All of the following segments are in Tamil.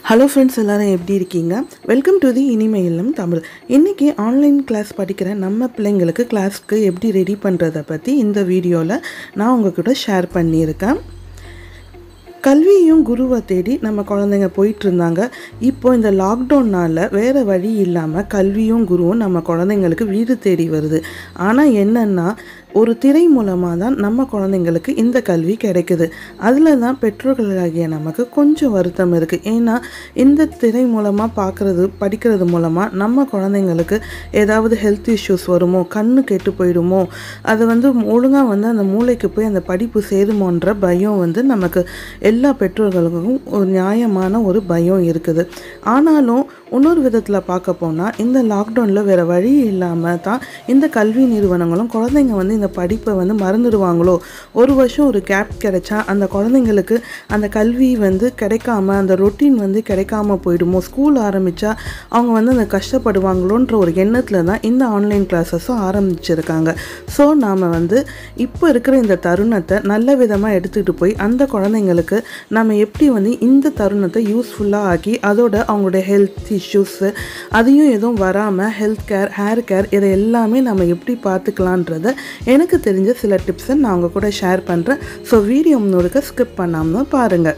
ஹலோ ஃப்ரெண்ட்ஸ் எல்லாரும் எப்படி இருக்கீங்க வெல்கம் டு தி இனிமை இல்லம் தமிழ் இன்றைக்கி ஆன்லைன் கிளாஸ் படிக்கிற நம்ம பிள்ளைங்களுக்கு கிளாஸ்க்கு எப்படி ரெடி பண்ணுறதை பற்றி இந்த வீடியோவில் நான் உங்கள் கூட ஷேர் பண்ணியிருக்கேன் கல்வியும் குருவை தேடி நம்ம குழந்தைங்க போயிட்டு இருந்தாங்க இப்போ இந்த லாக்டவுனால் வேறு வழி இல்லாமல் கல்வியும் குருவும் நம்ம குழந்தைங்களுக்கு வீடு தேடி வருது ஆனால் என்னென்னா ஒரு திரை மூலமாக தான் நம்ம குழந்தைங்களுக்கு இந்த கல்வி கிடைக்குது அதில் தான் பெற்றோர்களாகிய நமக்கு கொஞ்சம் வருத்தம் இருக்குது ஏன்னா இந்த திரை மூலமாக பார்க்குறது படிக்கிறது மூலமாக நம்ம குழந்தைங்களுக்கு ஏதாவது ஹெல்த் இஷ்யூஸ் வருமோ கண்ணு கெட்டு போயிடுமோ அது வந்து ஒழுங்காக வந்து அந்த மூளைக்கு போய் அந்த படிப்பு சேருமோன்ற பயம் வந்து நமக்கு எல்லா பெற்றோர்களுக்கும் ஒரு நியாயமான ஒரு பயம் இருக்குது ஆனாலும் இன்னொரு விதத்தில் பார்க்க போனால் இந்த லாக்டவுனில் வேறு வழி இல்லாமல் தான் இந்த கல்வி நிறுவனங்களும் குழந்தைங்க வந்து இந்த படிப்பை வந்து மறந்துடுவாங்களோ ஒரு வருஷம் ஒரு கேப் கிடைச்சா அந்த குழந்தைங்களுக்கு அந்த கல்வி வந்து கிடைக்காம அந்த ரொட்டீன் வந்து கிடைக்காம போயிடுமோ ஸ்கூல் ஆரம்பித்தா அவங்க வந்து அந்த கஷ்டப்படுவாங்களோன்ற ஒரு எண்ணத்தில் தான் இந்த ஆன்லைன் கிளாஸஸும் ஆரம்பிச்சிருக்காங்க ஸோ நாம் வந்து இப்போ இருக்கிற இந்த தருணத்தை நல்ல விதமாக எடுத்துகிட்டு போய் அந்த குழந்தைங்களுக்கு நம்ம எப்படி வந்து இந்த தருணத்தை யூஸ்ஃபுல்லாக ஆக்கி அதோட அவங்களுடைய ஹெல்த் இஷ்யூஸு அதையும் எதுவும் வராமல் ஹெல்த் கேர் ஹேர் கேர் இதை எல்லாமே நம்ம எப்படி பார்த்துக்கலான்றத எனக்கு தெரிஞ்ச சில டிப்ஸை நான் உங்கள் கூட ஷேர் பண்ணுறேன் ஸோ வீடியோ முன்னோடுக்க ஸ்கிப் பண்ணாமல் பாருங்கள்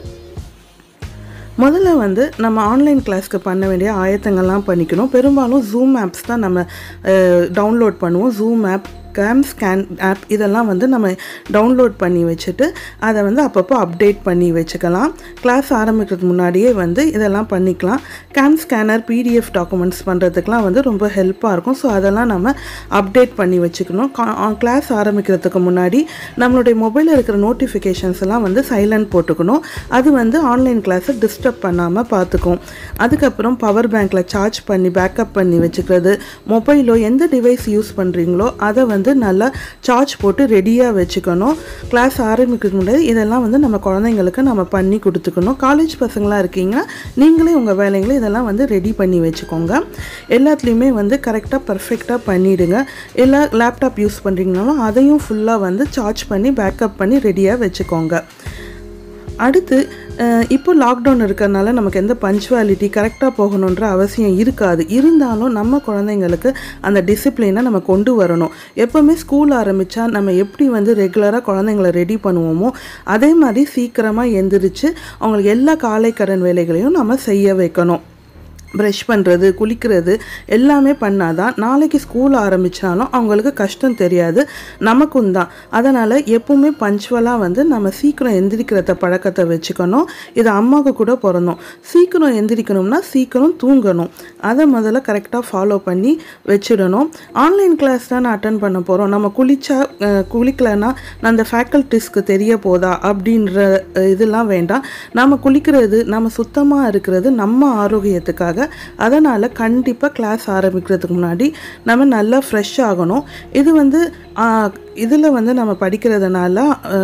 முதல்ல வந்து நம்ம ஆன்லைன் கிளாஸ்க்கு பண்ண வேண்டிய ஆயத்தங்கள்லாம் பண்ணிக்கணும் பெரும்பாலும் ஜூம் ஆப்ஸ் தான் நம்ம டவுன்லோட் பண்ணுவோம் Zoom app cam scan app இதெல்லாம் வந்து நம்ம டவுன்லோட் பண்ணி வச்சுட்டு அதை வந்து அப்பப்போ அப்டேட் பண்ணி வச்சுக்கலாம் கிளாஸ் ஆரம்பிக்கிறதுக்கு முன்னாடியே வந்து இதெல்லாம் பண்ணிக்கலாம் கேம் ஸ்கேனர் பிடிஎஃப் டாக்குமெண்ட்ஸ் பண்ணுறதுக்குலாம் வந்து ரொம்ப ஹெல்ப்பாக இருக்கும் ஸோ அதெல்லாம் நம்ம அப்டேட் பண்ணி வச்சுக்கணும் கிளாஸ் ஆரம்பிக்கிறதுக்கு முன்னாடி நம்மளுடைய மொபைலில் இருக்கிற நோட்டிஃபிகேஷன்ஸ் எல்லாம் வந்து சைலண்ட் போட்டுக்கணும் அது வந்து ஆன்லைன் கிளாஸை டிஸ்டர்ப் பண்ணாமல் பார்த்துக்கும் அதுக்கப்புறம் பவர் பேங்க்கில் சார்ஜ் பண்ணி பேக்கப் பண்ணி வச்சுக்கிறது மொபைலோ எந்த டிவைஸ் யூஸ் பண்ணுறீங்களோ அதை வந்து வந்து நல்லா சார்ஜ் போட்டு ரெடியாக வச்சுக்கணும் கிளாஸ் ஆரம்பிக்கிறதுக்கு முன்னாடி இதெல்லாம் வந்து நம்ம குழந்தைங்களுக்கு நம்ம பண்ணி கொடுத்துக்கணும் காலேஜ் பசங்களாக இருக்கீங்கன்னா நீங்களே உங்கள் வேலைகளை இதெல்லாம் வந்து ரெடி பண்ணி வச்சுக்கோங்க எல்லாத்துலேயுமே வந்து கரெக்டாக பர்ஃபெக்டாக பண்ணிவிடுங்க எல்லா லேப்டாப் யூஸ் பண்ணுறீங்கனாலும் அதையும் ஃபுல்லாக வந்து சார்ஜ் பண்ணி பேக்கப் பண்ணி ரெடியாக வச்சுக்கோங்க அடுத்து இப்போ லாக்டவுன் இருக்கிறதுனால நமக்கு எந்த பஞ்சுவாலிட்டி கரெக்டாக போகணுன்ற அவசியம் இருக்காது இருந்தாலும் நம்ம குழந்தைங்களுக்கு அந்த டிசிப்ளினை நம்ம கொண்டு வரணும் எப்போவுமே ஸ்கூல் ஆரம்பித்தா நம்ம எப்படி வந்து ரெகுலராக குழந்தைங்கள ரெடி பண்ணுவோமோ அதே மாதிரி சீக்கிரமாக எந்திரிச்சு அவங்களுக்கு எல்லா காலை கடன் வேலைகளையும் நம்ம செய்ய வைக்கணும் ப்ரஷ் பண்ணுறது குளிக்கிறது எல்லாமே பண்ணாதான் நாளைக்கு ஸ்கூல் ஆரம்பித்தாலும் அவங்களுக்கு கஷ்டம் தெரியாது நமக்கும் தான் அதனால் எப்பவுமே பஞ்சுவலாக வந்து நம்ம சீக்கிரம் எந்திரிக்கிறத பழக்கத்தை வச்சுக்கணும் இது அம்மாவுக்கு கூட பிறந்தோம் சீக்கிரம் எந்திரிக்கணும்னா சீக்கிரம் தூங்கணும் அதை முதல்ல கரெக்டாக ஃபாலோ பண்ணி வச்சிடணும் ஆன்லைன் கிளாஸ் தான் அட்டன் பண்ண போகிறோம் நம்ம குளிச்சா குளிக்கலைன்னா அந்த ஃபேக்கல்ட்டிஸ்க்கு தெரிய போதா அப்படின்ற இதெல்லாம் வேண்டாம் நம்ம குளிக்கிறது நம்ம சுத்தமாக இருக்கிறது நம்ம ஆரோக்கியத்துக்காக அதனால் கண்டிப்பாக கிளாஸ் ஆரம்பிக்கிறதுக்கு முன்னாடி நம்ம நல்லா ஃப்ரெஷ் ஆகணும் இது வந்து இதில் வந்து நம்ம படிக்கிறதுனால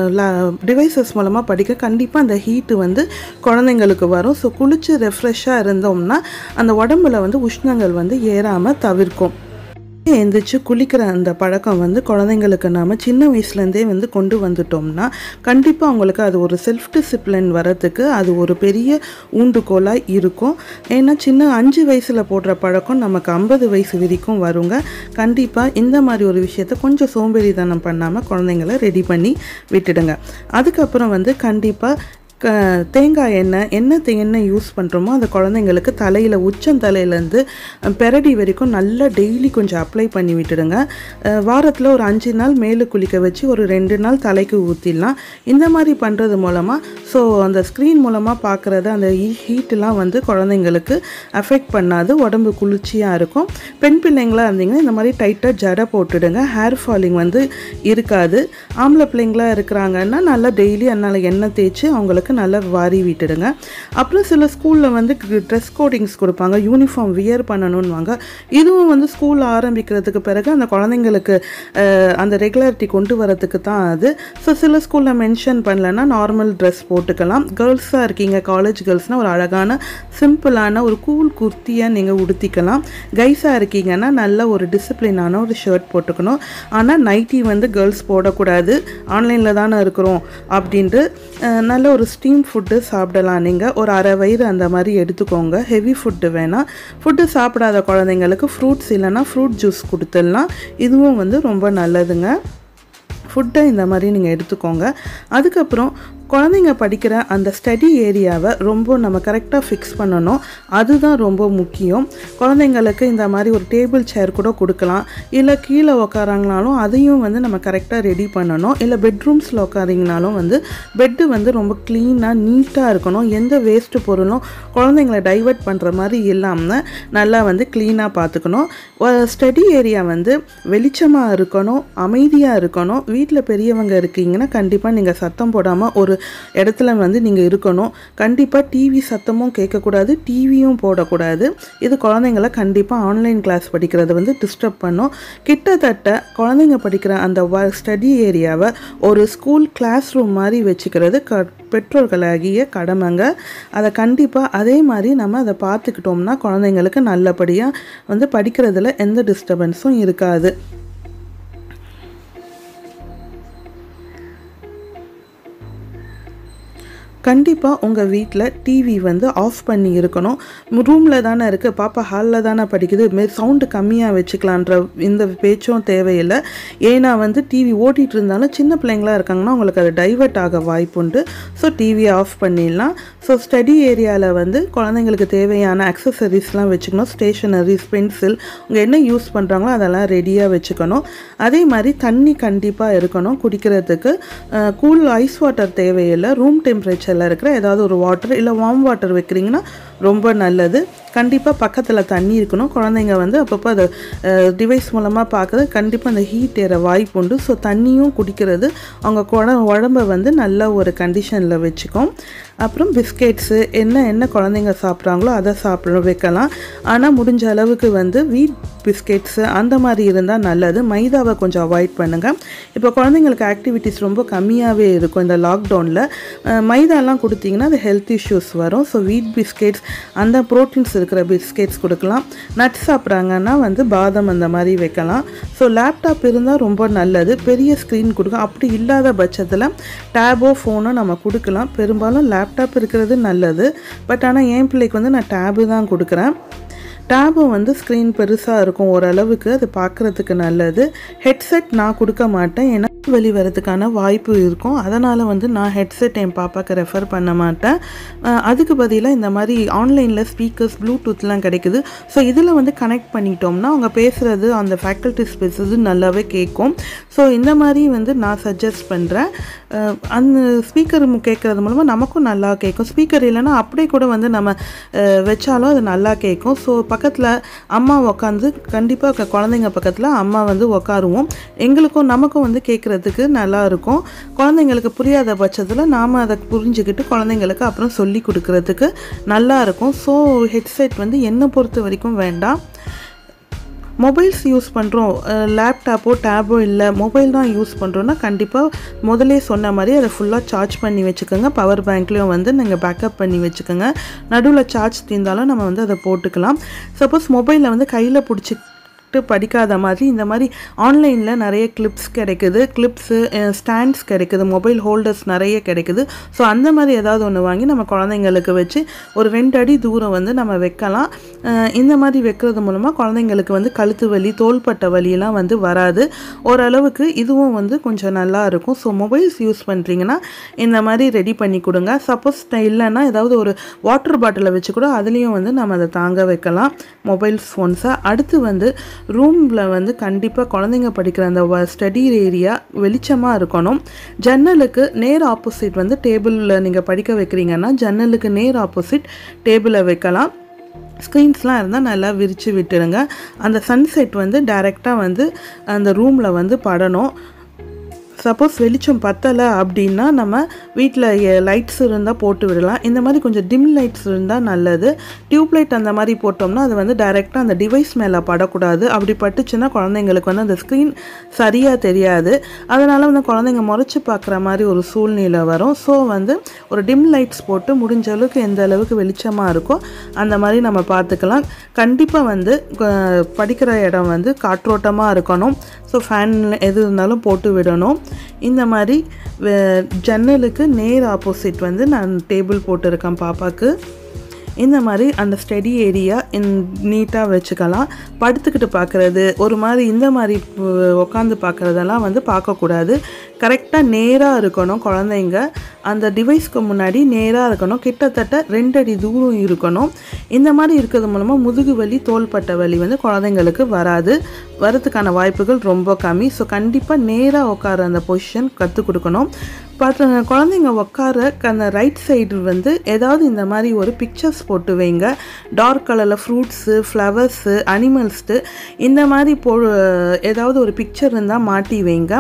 டிவைசஸ் மூலமாக படிக்க கண்டிப்பாக அந்த ஹீட்டு வந்து குழந்தைங்களுக்கு வரும் ஸோ குளித்து ரெஃப்ரெஷ்ஷாக இருந்தோம்னா அந்த உடம்புல வந்து உஷ்ணங்கள் வந்து ஏறாமல் தவிர்க்கும் எழுந்திரிச்சு குளிக்கிற அந்த பழக்கம் வந்து குழந்தைங்களுக்கு நாம் சின்ன வயசுலேருந்தே வந்து கொண்டு வந்துட்டோம்னா கண்டிப்பாக அவங்களுக்கு அது ஒரு செல்ஃப் டிசிப்ளின் வரத்துக்கு அது ஒரு பெரிய ஊண்டுகோலாக இருக்கும் ஏன்னா சின்ன அஞ்சு வயசில் போடுற பழக்கம் நமக்கு ஐம்பது வயசு வரைக்கும் வருங்க கண்டிப்பாக இந்த மாதிரி ஒரு விஷயத்த கொஞ்சம் சோம்பேறித்தனம் பண்ணாமல் குழந்தைங்கள ரெடி பண்ணி விட்டுடுங்க அதுக்கப்புறம் வந்து கண்டிப்பாக க தேங்காய் எண்ணெய் என்ன எண்ணெய் யூஸ் பண்ணுறோமோ அந்த குழந்தைங்களுக்கு தலையில் உச்சம் தலையிலேருந்து பெரடி வரைக்கும் நல்லா டெய்லி கொஞ்சம் அப்ளை பண்ணி விட்டுடுங்க வாரத்தில் ஒரு அஞ்சு நாள் மேலு குளிக்க வச்சு ஒரு ரெண்டு நாள் தலைக்கு ஊற்றிடலாம் இந்த மாதிரி பண்ணுறது மூலமாக ஸோ அந்த ஸ்க்ரீன் மூலமாக பார்க்குறது அந்த ஹீட்டெலாம் வந்து குழந்தைங்களுக்கு அஃபெக்ட் பண்ணாது உடம்பு குளிர்ச்சியாக இருக்கும் பெண் பிள்ளைங்களாக இருந்தீங்கன்னா இந்த மாதிரி டைட்டாக ஜடை போட்டுடுங்க ஹேர் ஃபாலிங் வந்து இருக்காது ஆம்பளை பிள்ளைங்களாக இருக்கிறாங்கன்னா நல்லா டெய்லி அதனால் எண்ணெய் தேய்ச்சி அவங்களுக்கு நல்லா வாரி விட்டுடுங்க அப்புறம் சில ஸ்கூலில் வந்து ட்ரெஸ் கோடிங்ஸ் கொடுப்பாங்க யூனிஃபார்ம் வியர் பண்ணணும்வாங்க இதுவும் வந்து ஸ்கூல் ஆரம்பிக்கிறதுக்கு பிறகு அந்த குழந்தைங்களுக்கு அந்த ரெகுலாரிட்டி கொண்டு வரதுக்கு தான் அது ஸோ சில ஸ்கூலில் மென்ஷன் பண்ணலன்னா நார்மல் ட்ரெஸ் போட்டுக்கலாம் கேர்ள்ஸாக இருக்கீங்க காலேஜ் கேர்ள்ஸ்னால் ஒரு அழகான சிம்பிளான ஒரு கூல் குர்த்தியாக நீங்கள் உடுத்திக்கலாம் கைஸாக இருக்கீங்கன்னா நல்ல ஒரு டிசிப்ளினான ஒரு ஷர்ட் போட்டுக்கணும் ஆனால் நைட்டி வந்து கேர்ள்ஸ் போடக்கூடாது ஆன்லைனில் தானே இருக்கிறோம் அப்படின்ட்டு நல்ல ஒரு ஸ்டீம் ஃபுட்டு சாப்பிடலாம் நீங்கள் ஒரு அரை வயிறு அந்த மாதிரி எடுத்துக்கோங்க ஹெவி ஃபுட்டு வேணாம் ஃபுட்டு சாப்பிடாத குழந்தைங்களுக்கு ஃப்ரூட்ஸ் இல்லைன்னா ஃப்ரூட் ஜூஸ் கொடுத்துடலாம் இதுவும் வந்து ரொம்ப நல்லதுங்க ஃபுட்டை இந்த மாதிரி நீங்கள் எடுத்துக்கோங்க அதுக்கப்புறம் குழந்தைங்க படிக்கிற அந்த ஸ்டடி ஏரியாவை ரொம்ப நம்ம கரெக்டாக ஃபிக்ஸ் பண்ணணும் அதுதான் ரொம்ப முக்கியம் குழந்தைங்களுக்கு இந்த மாதிரி ஒரு டேபிள் சேர் கூட கொடுக்கலாம் இல்லை கீழே உக்காராங்கனாலும் அதையும் வந்து நம்ம கரெக்டாக ரெடி பண்ணணும் இல்லை பெட்ரூம்ஸில் உட்காரிங்கனாலும் வந்து பெட்டு வந்து ரொம்ப க்ளீனாக நீட்டாக இருக்கணும் எந்த வேஸ்ட்டு பொருளும் குழந்தைங்கள டைவர்ட் பண்ணுற மாதிரி இல்லாமல் நல்லா வந்து க்ளீனாக பார்த்துக்கணும் ஸ்டடி ஏரியா வந்து வெளிச்சமாக இருக்கணும் அமைதியாக இருக்கணும் வீட்டில் பெரியவங்க இருக்கீங்கன்னா கண்டிப்பாக நீங்கள் சத்தம் போடாமல் ஒரு இடத்துல வந்து நீங்கள் இருக்கணும் கண்டிப்பாக டிவி சத்தமும் கேட்கக்கூடாது டிவியும் போடக்கூடாது இது குழந்தைங்கள கண்டிப்பாக ஆன்லைன் கிளாஸ் படிக்கிறத வந்து டிஸ்டர்ப் பண்ணும் கிட்டத்தட்ட குழந்தைங்க படிக்கிற அந்த ஸ்டடி ஏரியாவை ஒரு ஸ்கூல் கிளாஸ் ரூம் மாதிரி வச்சுக்கிறது க பெற்றோர்களாகிய கடமைங்க அதை கண்டிப்பாக அதே மாதிரி நம்ம அதை பார்த்துக்கிட்டோம்னா குழந்தைங்களுக்கு நல்லபடியாக வந்து படிக்கிறதுல எந்த டிஸ்டர்பன்ஸும் இருக்காது கண்டிப்பாக உங்கள் வீட்டில் டிவி வந்து ஆஃப் பண்ணி இருக்கணும் ரூமில் தானே இருக்குது பாப்பா ஹாலில் தானே படிக்குது மே சவுண்டு கம்மியாக வச்சுக்கலான்ற இந்த பேச்சும் தேவையில்லை ஏன்னா வந்து டிவி ஓட்டிகிட்டு இருந்தாலும் சின்ன பிள்ளைங்களா இருக்காங்கன்னா உங்களுக்கு அது டைவர்ட் ஆக வாய்ப்புண்டு ஸோ டிவியை ஆஃப் பண்ணிடலாம் ஸோ ஸ்டடி ஏரியாவில் வந்து குழந்தைங்களுக்கு தேவையான அக்சசரிஸ்லாம் வச்சுக்கணும் ஸ்டேஷனரிஸ் பென்சில் அவங்க என்ன யூஸ் பண்ணுறாங்களோ அதெல்லாம் ரெடியாக வச்சுக்கணும் அதே மாதிரி தண்ணி கண்டிப்பாக இருக்கணும் குடிக்கிறதுக்கு கூல் ஐஸ் வாட்டர் தேவையில்லை ரூம் டெம்பரேச்சரில் இருக்கிற ஏதாவது ஒரு வாட்டர் இல்லை வார்ம் வாட்டர் வைக்கிறீங்கன்னா ரொம்ப நல்லது கண்டிப்பாக பக்கத்தில் தண்ணி இருக்கணும் குழந்தைங்க வந்து அப்பப்போ அதை டிவைஸ் மூலமாக பார்க்குறது கண்டிப்பாக அந்த ஹீட் ஏற வாய்ப்பு உண்டு ஸோ தண்ணியும் குடிக்கிறது அவங்க குழ உடம்பை வந்து நல்ல ஒரு கண்டிஷனில் வச்சுக்கும் அப்புறம் பிஸ்கெட்ஸு என்ன என்ன குழந்தைங்க சாப்பிட்றாங்களோ அதை சாப்பிட வைக்கலாம் ஆனால் முடிஞ்ச அளவுக்கு வந்து வீட் பிஸ்கெட்ஸு அந்த மாதிரி இருந்தால் நல்லது மைதாவை கொஞ்சம் அவாய்ட் பண்ணுங்கள் இப்போ குழந்தைங்களுக்கு ஆக்டிவிட்டீஸ் ரொம்ப கம்மியாகவே இருக்கும் இந்த லாக்டவுனில் மைதாலாம் கொடுத்தீங்கன்னா அது ஹெல்த் இஷ்யூஸ் வரும் ஸோ வீட் பிஸ்கெட்ஸ் அந்த ப்ரோட்டீன்ஸ் இருக்கிற பிஸ்கெட்ஸ் கொடுக்கலாம் நட்ஸ் சாப்பிட்றாங்கன்னா வந்து பாதம் அந்த மாதிரி வைக்கலாம் ஸோ லேப்டாப் இருந்தால் ரொம்ப நல்லது பெரிய ஸ்க்ரீன் கொடுக்க அப்படி இல்லாத பட்சத்தில் டேபோ ஃபோனோ நம்ம கொடுக்கலாம் பெரும்பாலும் லேப்டாப் இருக்கிறது நல்லது பட் ஆனால் என் பிள்ளைக்கு வந்து நான் டேபு தான் கொடுக்குறேன் டேபும் வந்து ஸ்க்ரீன் பெருசாக இருக்கும் ஓரளவுக்கு அது பார்க்குறதுக்கு நல்லது ஹெட்செட் நான் கொடுக்க மாட்டேன் ஏன்னா வலி வரதுக்கான வாய்ப்பு இருக்கும் அதனால் வந்து நான் ஹெட்செட் என் பாப்பாவுக்கு ரெஃபர் பண்ண மாட்டேன் அதுக்கு பதிலாக இந்த மாதிரி ஆன்லைனில் ஸ்பீக்கர்ஸ் ப்ளூடூத்லாம் கிடைக்குது ஸோ இதில் வந்து கனெக்ட் பண்ணிட்டோம்னா அவங்க பேசுகிறது அந்த ஃபேக்கல்ட்டிஸ் பேசுறது நல்லாவே கேட்கும் ஸோ இந்த மாதிரி வந்து நான் சஜஸ்ட் பண்ணுறேன் அந்த ஸ்பீக்கர் கேட்குறது மூலமாக நமக்கும் நல்லா கேட்கும் ஸ்பீக்கர் இல்லைன்னா அப்படியே கூட வந்து நம்ம வச்சாலும் அது நல்லா கேட்கும் ஸோ பக்கத்தில் அம்மா உக்காந்து கண்டிப்பாக குழந்தைங்க பக்கத்தில் அம்மா வந்து உக்காருவோம் எங்களுக்கும் நமக்கும் வந்து கேட்குறதுக்கு நல்லா இருக்கும் குழந்தைங்களுக்கு புரியாத பட்சத்தில் நாம் அதை புரிஞ்சுக்கிட்டு குழந்தைங்களுக்கு அப்புறம் சொல்லி கொடுக்குறதுக்கு நல்லா இருக்கும் ஸோ ஹெட்செட் வந்து என்னை பொறுத்த வரைக்கும் வேண்டாம் மொபைல்ஸ் யூஸ் பண்ணுறோம் லேப்டாப்போ டேபோ இல்லை மொபைல் தான் யூஸ் பண்ணுறோன்னா கண்டிப்பாக முதலே சொன்ன மாதிரி அதை ஃபுல்லாக சார்ஜ் பண்ணி வச்சுக்கோங்க பவர் பேங்க்லேயும் வந்து நீங்கள் பேக்கப் பண்ணி வச்சுக்கோங்க நடுவில் சார்ஜ் தீர்ந்தாலும் நம்ம வந்து அதை போட்டுக்கலாம் சப்போஸ் மொபைலில் வந்து கையில் பிடிச்சி படிக்காத மாதிரி இந்த மாதிரி ஆன்லைனில் நிறைய கிளிப்ஸ் கிடைக்குது கிளிப்ஸு ஸ்டாண்ட்ஸ் கிடைக்குது மொபைல் ஹோல்டர்ஸ் நிறைய கிடைக்குது ஸோ அந்த மாதிரி ஏதாவது ஒன்று வாங்கி நம்ம குழந்தைங்களுக்கு வச்சு ஒரு ரெண்டு அடி தூரம் வந்து நம்ம வைக்கலாம் இந்த மாதிரி வைக்கிறது மூலமாக குழந்தைங்களுக்கு வந்து கழுத்து வலி தோள்பட்ட வலியெல்லாம் வந்து வராது ஓரளவுக்கு இதுவும் வந்து கொஞ்சம் நல்லா இருக்கும் ஸோ மொபைல்ஸ் யூஸ் பண்ணுறீங்கன்னா இந்த மாதிரி ரெடி பண்ணி கொடுங்க சப்போஸ் இல்லைன்னா ஏதாவது ஒரு வாட்டர் பாட்டிலை வச்சு கூட அதுலேயும் வந்து நம்ம அதை தாங்க வைக்கலாம் மொபைல் ஃபோன்ஸை அடுத்து வந்து ரூமில் வந்து கண்டிப்பாக குழந்தைங்க படிக்கிற அந்த ஸ்டடி ஏரியா வெளிச்சமாக இருக்கணும் ஜன்னலுக்கு நேர் ஆப்போசிட் வந்து டேபிளில் நீங்கள் படிக்க வைக்கிறீங்கன்னா ஜன்னலுக்கு நேர் ஆப்போசிட் டேபிளை வைக்கலாம் ஸ்க்ரீன்ஸ்லாம் இருந்தால் நல்லா விரித்து விட்டுருங்க அந்த சன்செட் வந்து டைரெக்டாக வந்து அந்த ரூமில் வந்து படணும் சப்போஸ் வெளிச்சம் பத்தலை அப்படின்னா நம்ம வீட்டில் லைட்ஸ் இருந்தால் போட்டு விடலாம் இந்த மாதிரி கொஞ்சம் டிம் லைட்ஸ் இருந்தால் நல்லது டியூப் லைட் அந்த மாதிரி போட்டோம்னா அது வந்து டைரெக்டாக அந்த டிவைஸ் மேலே படக்கூடாது அப்படி பட்டுச்சுன்னா குழந்தைங்களுக்கு வந்து அந்த ஸ்க்ரீன் சரியாக தெரியாது அதனால் வந்து குழந்தைங்க முறைச்சி பார்க்குற மாதிரி ஒரு சூழ்நிலை வரும் ஸோ வந்து ஒரு டிம் லைட்ஸ் போட்டு முடிஞ்ச அளவுக்கு எந்த அளவுக்கு வெளிச்சமாக இருக்கோ அந்த மாதிரி நம்ம பார்த்துக்கலாம் கண்டிப்பாக வந்து படிக்கிற இடம் வந்து காற்றோட்டமாக இருக்கணும் ஸோ ஃபேன் எது இருந்தாலும் போட்டு விடணும் இந்த மாதிரி வே- ஜன்னலுக்கு நேர் ஆப்போசிட் வந்து நான் டேபிள் போட்டிருக்கேன் பாப்பாக்கு இந்த மாதிரி அந்த ஸ்டடி ஏரியா இன் நீட்டாக வச்சுக்கலாம் படுத்துக்கிட்டு பார்க்குறது ஒரு மாதிரி இந்த மாதிரி உட்காந்து பார்க்குறதெல்லாம் வந்து பார்க்கக்கூடாது கரெக்டாக நேராக இருக்கணும் குழந்தைங்க அந்த டிவைஸ்க்கு முன்னாடி நேராக இருக்கணும் கிட்டத்தட்ட ரெண்டு அடி தூரம் இருக்கணும் இந்த மாதிரி இருக்கிறது மூலமாக முதுகு வலி தோள்பட்ட வலி வந்து குழந்தைங்களுக்கு வராது வரதுக்கான வாய்ப்புகள் ரொம்ப கம்மி ஸோ கண்டிப்பாக நேராக உட்கார அந்த பொசிஷன் கற்றுக் கொடுக்கணும் பார்த்து குழந்தைங்க உட்கார அந்த ரைட் சைடு வந்து ஏதாவது இந்த மாதிரி ஒரு பிக்சர்ஸ் போட்டு வைங்க டார்க் கலரில் ஃப்ரூட்ஸு ஃப்ளவர்ஸு அனிமல்ஸு இந்த மாதிரி போ ஏதாவது ஒரு பிக்சர் இருந்தால் மாட்டி வைங்க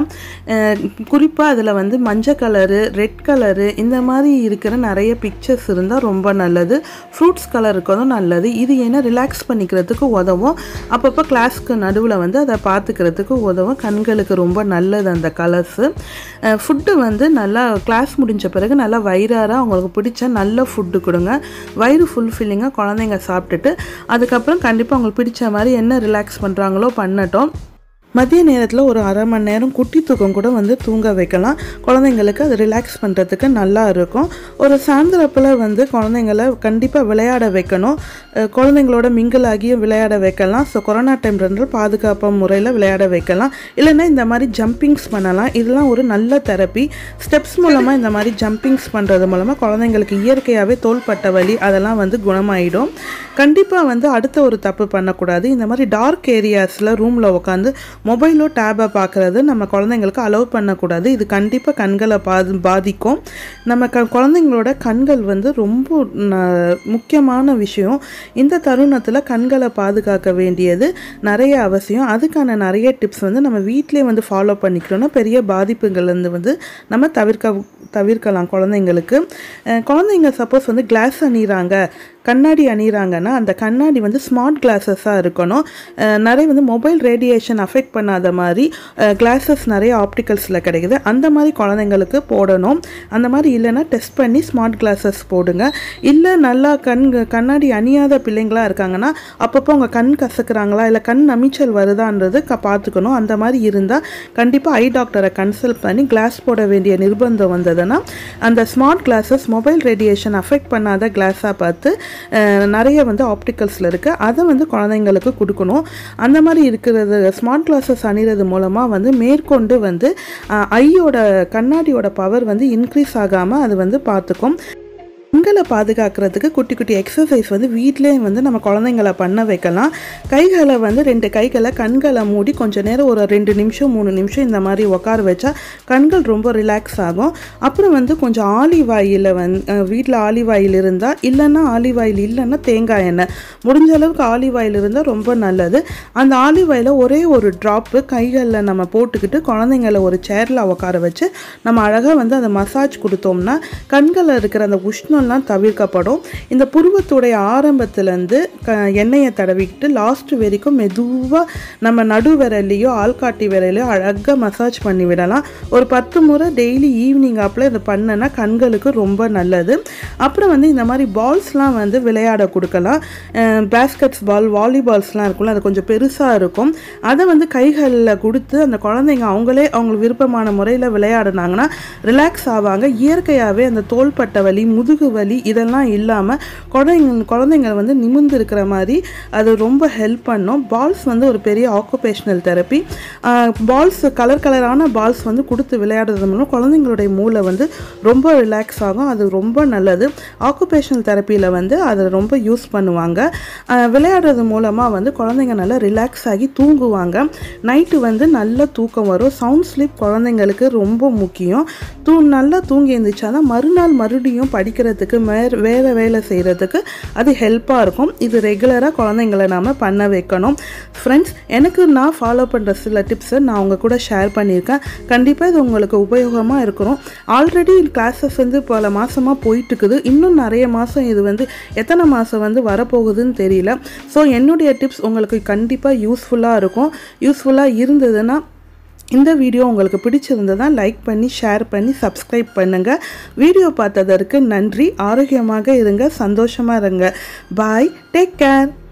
குறிப்பாக அதில் வந்து மஞ்சள் கலரு ரெட் கலரு இந்த மாதிரி இருக்கிற நிறைய பிக்சர்ஸ் இருந்தால் ரொம்ப நல்லது ஃப்ரூட்ஸ் கலர் இருக்கிறதும் நல்லது இது ஏன்னா ரிலாக்ஸ் பண்ணிக்கிறதுக்கு உதவும் அப்பப்போ கிளாஸ்க்கு நடுவில் வந்து அதை பார்த்துக்கிறதுக்கு உதவும் கண்களுக்கு ரொம்ப நல்லது அந்த கலர்ஸு ஃபுட்டு வந்து நல்லா கிளாஸ் முடிஞ்ச பிறகு நல்லா வயிறார அவங்களுக்கு பிடிச்ச நல்ல ஃபுட்டு கொடுங்க வயிறு ஃபுல்ஃபில்லிங்காக குழந்தைங்க சாப்பிட்டுட்டு அதுக்கப்புறம் கண்டிப்பாக அவங்களுக்கு பிடிச்ச மாதிரி என்ன ரிலாக்ஸ் பண்ணுறாங்களோ பண்ணட்டும் மதிய நேரத்தில் ஒரு அரை மணி நேரம் குட்டி தூக்கம் கூட வந்து தூங்க வைக்கலாம் குழந்தைங்களுக்கு அது ரிலாக்ஸ் பண்ணுறதுக்கு நல்லா இருக்கும் ஒரு சாயந்தரப்பில் வந்து குழந்தைங்கள கண்டிப்பாக விளையாட வைக்கணும் அஹ் குழந்தைங்களோட மிங்கிள் ஆகியும் விளையாட வைக்கலாம் ஸோ கொரோனா டைம் ரெண்டு பாதுகாப்பு முறையில் விளையாட வைக்கலாம் இல்லைன்னா இந்த மாதிரி ஜம்பிங்ஸ் பண்ணலாம் இதெல்லாம் ஒரு நல்ல தெரப்பி ஸ்டெப்ஸ் மூலமாக இந்த மாதிரி ஜம்பிங்ஸ் பண்ணுறது மூலமாக குழந்தைங்களுக்கு இயற்கையாகவே தோள்பட்ட வலி அதெல்லாம் வந்து குணமாயிடும் கண்டிப்பாக வந்து அடுத்த ஒரு தப்பு பண்ணக்கூடாது இந்த மாதிரி டார்க் ஏரியாஸில் ரூமில் உட்காந்து மொபைலோ டேபை பார்க்குறது நம்ம குழந்தைங்களுக்கு அலோவ் பண்ணக்கூடாது இது கண்டிப்பாக கண்களை பாதி பாதிக்கும் நம்ம க குழந்தைங்களோட கண்கள் வந்து ரொம்ப ந- முக்கியமான விஷயம் இந்த தருணத்தில் கண்களை பாதுகாக்க வேண்டியது நிறைய அவசியம் அதுக்கான நிறைய டிப்ஸ் வந்து நம்ம வீட்டிலே வந்து ஃபாலோ பண்ணிக்கிறோன்னா பெரிய பாதிப்புகள்லேருந்து வந்து நம்ம தவிர்க்க தவிர்க்கலாம் குழந்தைங்களுக்கு அஹ் குழந்தைங்க சப்போஸ் வந்து கிளாஸ் அணிகிறாங்க கண்ணாடி அணிகிறாங்கன்னா அந்த கண்ணாடி வந்து ஸ்மார்ட் கிளாஸஸாக இருக்கணும் அஹ் நிறைய வந்து மொபைல் ரேடியேஷன் அஃபெக்ட் பண்ணாத மாதிரி கிளாஸஸ் நிறைய ஆப்டிகல்ஸில் கிடைக்குது அந்த மாதிரி குழந்தைங்களுக்கு போடணும் அந்த மாதிரி இல்லைன்னா டெஸ்ட் பண்ணி ஸ்மார்ட் கிளாஸஸ் போடுங்க இல்லை நல்லா கண் கண்ணாடி அணியாத பிள்ளைங்களா இருக்காங்கன்னா அப்பப்போ அவங்க கண் கசக்குறாங்களா இல்லை கண் நமிச்சல் வருதான்றது க பார்த்துக்கணும் அந்த மாதிரி இருந்தால் கண்டிப்பாக ஐ டாக்டரை கன்சல்ட் பண்ணி கிளாஸ் போட வேண்டிய நிர்பந்தம் வந்ததுன்னா அந்த smart glasses mobile radiation affect பண்ணாத கிளாஸாக பார்த்து அஹ், நிறைய வந்து ஆப்டிகல்ஸில் இருக்குது அதை வந்து குழந்தைங்களுக்கு கொடுக்கணும் அந்த மாதிரி இருக்கிறது ஸ்மார்ட் கிளாஸஸ் அணிகிறது மூலமாக வந்து மேற்கொண்டு வந்து அஹ், ஐயோட கண்ணாடியோட பவர் வந்து இன்க்ரீஸ் ஆகாமல் அது வந்து பார்த்துக்கும் கண்களை பாதுகாக்கிறதுக்கு குட்டி குட்டி எக்ஸசைஸ் வந்து வீட்டிலேயே வந்து நம்ம குழந்தைங்கள பண்ண வைக்கலாம் கைகளை வந்து ரெண்டு கைகளை கண்களை மூடி கொஞ்ச நேரம் ஒரு ரெண்டு நிமிஷம் மூணு நிமிஷம் இந்த மாதிரி உட்கார வச்சா கண்கள் ரொம்ப ரிலாக்ஸ் ஆகும் அப்புறம் வந்து கொஞ்சம் ஆலிவ் ஆயில் வந்து வீட்டில் ஆலிவ் ஆயில் இருந்தால் இல்லைன்னா ஆலிவ் ஆயில் இல்லைன்னா தேங்காய் எண்ணெய் முடிஞ்ச அளவுக்கு ஆலிவ் ஆயில் இருந்தால் ரொம்ப நல்லது அந்த ஆலிவ் ஆயிலை ஒரே ஒரு ட்ராப்பு கைகளில் நம்ம போட்டுக்கிட்டு குழந்தைங்கள ஒரு சேரில் உட்கார வச்சு நம்ம அழகாக வந்து அந்த மசாஜ் கொடுத்தோம்னா கண்களில் இருக்கிற அந்த உஷ்ணம்லாம் தவிர்க்கப்படும் இந்த புருவத்துடைய ஆரம்பத்துலேருந்து க எண்ணெயை தடவிக்கிட்டு லாஸ்ட் வரைக்கும் மெதுவாக நம்ம நடு விரலையோ ஆள்காட்டி விரலையோ அழகாக மசாஜ் பண்ணி விடலாம் ஒரு பத்து முறை டெய்லி ஈவினிங் ஆப்பில் இதை பண்ணனா கண்களுக்கு ரொம்ப நல்லது அப்புறம் வந்து இந்த மாதிரி பால்ஸ்லாம் வந்து விளையாட கொடுக்கலாம் பேஸ்கெட்ஸ் பால் வாலிபால்ஸ்லாம் இருக்கும்ல அது கொஞ்சம் பெருசாக இருக்கும் அதை வந்து கைகளில் கொடுத்து அந்த குழந்தைங்க அவங்களே அவங்களுக்கு விருப்பமான முறையில் விளையாடுனாங்கன்னா ரிலாக்ஸ் ஆவாங்க இயற்கையாகவே அந்த தோள்பட்ட வலி முதுகு வலி இதெல்லாம் இல்லாமல் குழந்தைங்க குழந்தைங்க வந்து நிமிர்ந்து இருக்கிற மாதிரி அது ரொம்ப ஹெல்ப் பண்ணும் பால்ஸ் வந்து ஒரு பெரிய ஆக்குபேஷனல் தெரப்பி பால்ஸ் கலர் கலரான பால்ஸ் வந்து கொடுத்து விளையாடுறது மூலம் குழந்தைங்களுடைய மூளை வந்து ரொம்ப ரிலாக்ஸ் ஆகும் அது ரொம்ப நல்லது ஆக்குபேஷனல் தெரப்பியில் வந்து அதை ரொம்ப யூஸ் பண்ணுவாங்க ஆஹ் விளையாடுறது மூலமாக வந்து குழந்தைங்க நல்லா ரிலாக்ஸ் ஆகி தூங்குவாங்க நைட்டு வந்து நல்ல தூக்கம் வரும் சவுண்ட் ஸ்லீப் குழந்தைங்களுக்கு ரொம்ப முக்கியம் தூ நல்லா தூங்கி எழுந்திரிச்சாதான் மறுநாள் மறுபடியும் படிக்கிறதுக்கு வேறு வேறு வேலை செய்கிறதுக்கு அது ஹெல்ப்பாக இருக்கும் இது ரெகுலராக குழந்தைங்களை நாம் பண்ண வைக்கணும் ஃப்ரெண்ட்ஸ் எனக்கு நான் ஃபாலோ பண்ணுற சில டிப்ஸை நான் உங்கள் கூட ஷேர் பண்ணியிருக்கேன் கண்டிப்பாக இது உங்களுக்கு உபயோகமாக இருக்கணும் ஆல்ரெடி கிளாஸஸ் வந்து பல மாதமாக போயிட்டுருக்குது இன்னும் நிறைய மாதம் இது வந்து எத்தனை மாதம் வந்து வரப்போகுதுன்னு தெரியல ஸோ என்னுடைய டிப்ஸ் உங்களுக்கு கண்டிப்பாக யூஸ்ஃபுல்லாக இருக்கும் யூஸ்ஃபுல்லாக இருந்ததுன்னா இந்த வீடியோ உங்களுக்கு பிடிச்சிருந்ததா லைக் பண்ணி ஷேர் பண்ணி சப்ஸ்கிரைப் பண்ணுங்கள் வீடியோ பார்த்ததற்கு நன்றி ஆரோக்கியமாக இருங்க சந்தோஷமாக இருங்க பாய் டேக் கேர்